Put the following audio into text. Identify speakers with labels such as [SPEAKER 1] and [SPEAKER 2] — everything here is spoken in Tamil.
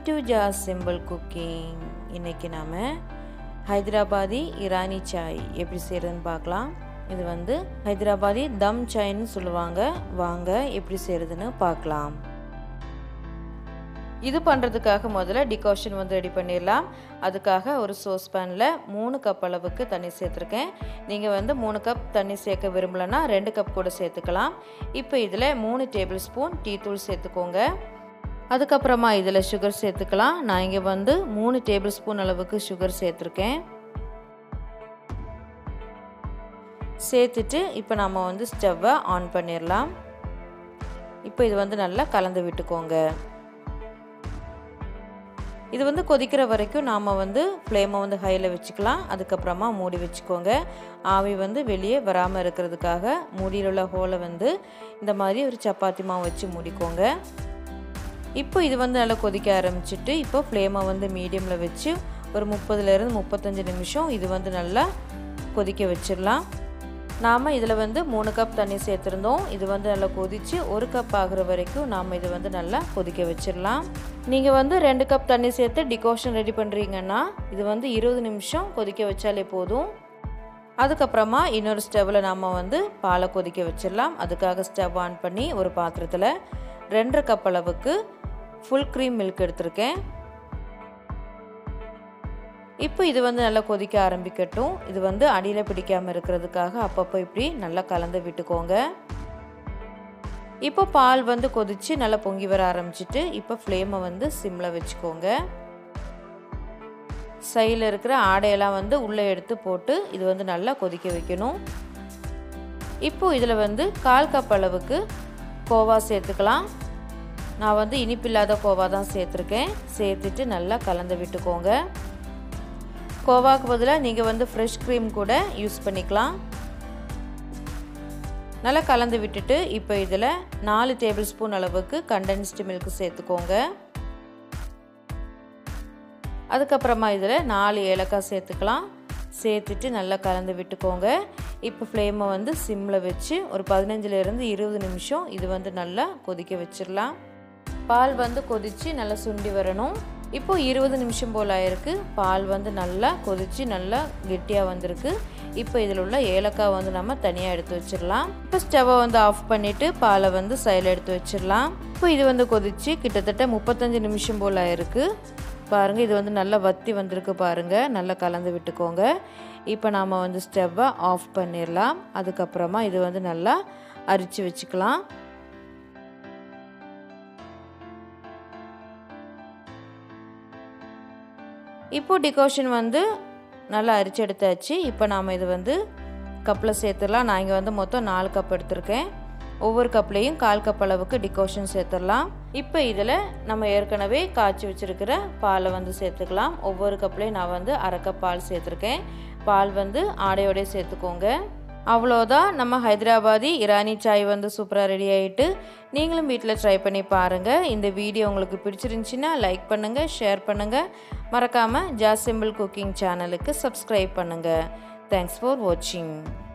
[SPEAKER 1] டு ஜாஸ் சிம்பிள் குக்கிங் இன்றைக்கி நாம் ஹைதராபாதி இரானி சாய் எப்படி செய்கிறதுன்னு பார்க்கலாம் இது வந்து ஹைதராபாதி தம் சாய்ன்னு சொல்லுவாங்க வாங்க எப்படி செய்கிறதுன்னு பார்க்கலாம் இது பண்ணுறதுக்காக முதல்ல டிகாஷன் வந்து ரெடி பண்ணிடலாம் அதுக்காக ஒரு சோஸ் பேனில் மூணு கப் அளவுக்கு தண்ணி சேர்த்துருக்கேன் நீங்கள் வந்து மூணு கப் தண்ணி சேர்க்க விரும்பலைன்னா ரெண்டு கப் கூட சேர்த்துக்கலாம் இப்போ இதில் மூணு டேபிள் ஸ்பூன் டீ தூள் சேர்த்துக்கோங்க அதுக்கப்புறமா இதில் சுகர் சேர்த்துக்கலாம் நான் இங்கே வந்து மூணு டேபிள் ஸ்பூன் அளவுக்கு சுகர் சேர்த்துருக்கேன் சேர்த்துட்டு இப்போ நம்ம வந்து ஸ்டவ்வை ஆன் பண்ணிடலாம் இப்போ இது வந்து நல்லா கலந்து விட்டுக்கோங்க இது வந்து கொதிக்கிற வரைக்கும் நாம் வந்து ஃப்ளேமை வந்து ஹையில் வச்சுக்கலாம் அதுக்கப்புறமா மூடி வச்சுக்கோங்க ஆவி வந்து வெளியே வராமல் இருக்கிறதுக்காக மூடியில் உள்ள ஹோலை வந்து இந்த மாதிரி ஒரு சப்பாத்தி மாவு வச்சு மூடிக்கோங்க இப்போ இது வந்து நல்லா கொதிக்க ஆரம்பிச்சிட்டு இப்போ ஃப்ளேமை வந்து மீடியமில் வச்சு ஒரு முப்பதுலேருந்து முப்பத்தஞ்சு நிமிஷம் இது வந்து நல்லா கொதிக்க வச்சிடலாம் நாம் இதில் வந்து மூணு கப் தண்ணி சேர்த்துருந்தோம் இது வந்து நல்லா கொதித்து ஒரு கப் ஆகிற வரைக்கும் நாம் இது வந்து நல்லா கொதிக்க வச்சிடலாம் நீங்கள் வந்து ரெண்டு கப் தண்ணி சேர்த்து டிகாஷன் ரெடி பண்ணுறீங்கன்னா இது வந்து இருபது நிமிஷம் கொதிக்க வச்சாலே போதும் அதுக்கப்புறமா இன்னொரு ஸ்டவ்வில் நாம் வந்து பாலை கொதிக்க வச்சிடலாம் அதுக்காக ஸ்டவ் ஆன் பண்ணி ஒரு பாத்திரத்தில் ரெண்டரை கப் அளவுக்கு ஃபுல் க்ரீம் மில்க் எடுத்திருக்கேன் இப்போ இது வந்து நல்லா கொதிக்க ஆரம்பிக்கட்டும் இது வந்து அடியில் பிடிக்காமல் இருக்கிறதுக்காக அப்பப்போ இப்படி நல்லா கலந்து விட்டுக்கோங்க இப்போ பால் வந்து கொதித்து நல்லா பொங்கி வர ஆரம்பிச்சிட்டு இப்போ ஃப்ளேமை வந்து சிம்மில் வச்சுக்கோங்க சைடில் இருக்கிற ஆடையெல்லாம் வந்து உள்ளே எடுத்து போட்டு இது வந்து நல்லா கொதிக்க வைக்கணும் இப்போ இதில் வந்து கால் கப் அளவுக்கு கோவா சேர்த்துக்கலாம் நான் வந்து இனிப்பில்லாத கோவா தான் சேர்த்துருக்கேன் சேர்த்துட்டு நல்லா கலந்து விட்டுக்கோங்க கோவாக்கு பதிலாக நீங்கள் வந்து ஃப்ரெஷ் க்ரீம் கூட யூஸ் பண்ணிக்கலாம் நல்லா கலந்து விட்டுட்டு இப்போ இதில் நாலு டேபிள் ஸ்பூன் அளவுக்கு கண்டென்ஸ்டு மில்க் சேர்த்துக்கோங்க அதுக்கப்புறமா இதில் நாலு ஏலக்காய் சேர்த்துக்கலாம் சேர்த்துட்டு நல்லா கலந்து விட்டுக்கோங்க இப்போ ஃப்ளேமை வந்து சிம்மில் வச்சு ஒரு பதினஞ்சுலேருந்து இருபது நிமிஷம் இது வந்து நல்லா கொதிக்க வச்சிடலாம் பால் வந்து கொதித்து நல்லா சுண்டி வரணும் இப்போ இருபது நிமிஷம் போல் ஆயிருக்கு பால் வந்து நல்லா கொதித்து நல்லா கெட்டியாக வந்திருக்கு இப்போ இதில் உள்ள ஏலக்காய் வந்து நம்ம தனியாக எடுத்து வச்சிடலாம் இப்போ ஸ்டவ்வை வந்து ஆஃப் பண்ணிவிட்டு பாலை வந்து சைடில் எடுத்து வச்சிடலாம் இப்போ இது வந்து கொதித்து கிட்டத்தட்ட முப்பத்தஞ்சு நிமிஷம் போல் ஆயிருக்கு பாருங்கள் இது வந்து நல்லா வத்தி வந்திருக்கு பாருங்கள் நல்லா கலந்து விட்டுக்கோங்க இப்போ நாம் வந்து ஸ்டவ்வை ஆஃப் பண்ணிடலாம் அதுக்கப்புறமா இது வந்து நல்லா அரிச்சு வச்சுக்கலாம் இப்போது டிகாஷன் வந்து நல்லா அரிச்சு எடுத்தாச்சு இப்போ நாம் இது வந்து கப்பில் சேர்த்துடலாம் நான் இங்கே வந்து மொத்தம் நாலு கப் எடுத்திருக்கேன் ஒவ்வொரு கப்லேயும் கால் கப் அளவுக்கு டிகாஷன் சேர்த்துடலாம் இப்போ இதில் நம்ம ஏற்கனவே காய்ச்சி வச்சுருக்கிற பாலை வந்து சேர்த்துக்கலாம் ஒவ்வொரு கப்லேயும் நான் வந்து அரை கப் பால் சேர்த்துருக்கேன் பால் வந்து ஆடையோடய சேர்த்துக்கோங்க அவ்வளோதான் நம்ம ஹைதராபாதி இரானி சாய் வந்து சூப்பராக ரெடி ஆகிட்டு நீங்களும் வீட்டில் ட்ரை பண்ணி பாருங்கள் இந்த வீடியோ உங்களுக்கு பிடிச்சிருந்துச்சின்னா லைக் பண்ணுங்கள் ஷேர் பண்ணுங்கள் மறக்காமல் ஜாஸ் சிம்பிள் குக்கிங் சேனலுக்கு சப்ஸ்கிரைப் பண்ணுங்கள் தேங்க்ஸ் ஃபார் வாட்சிங்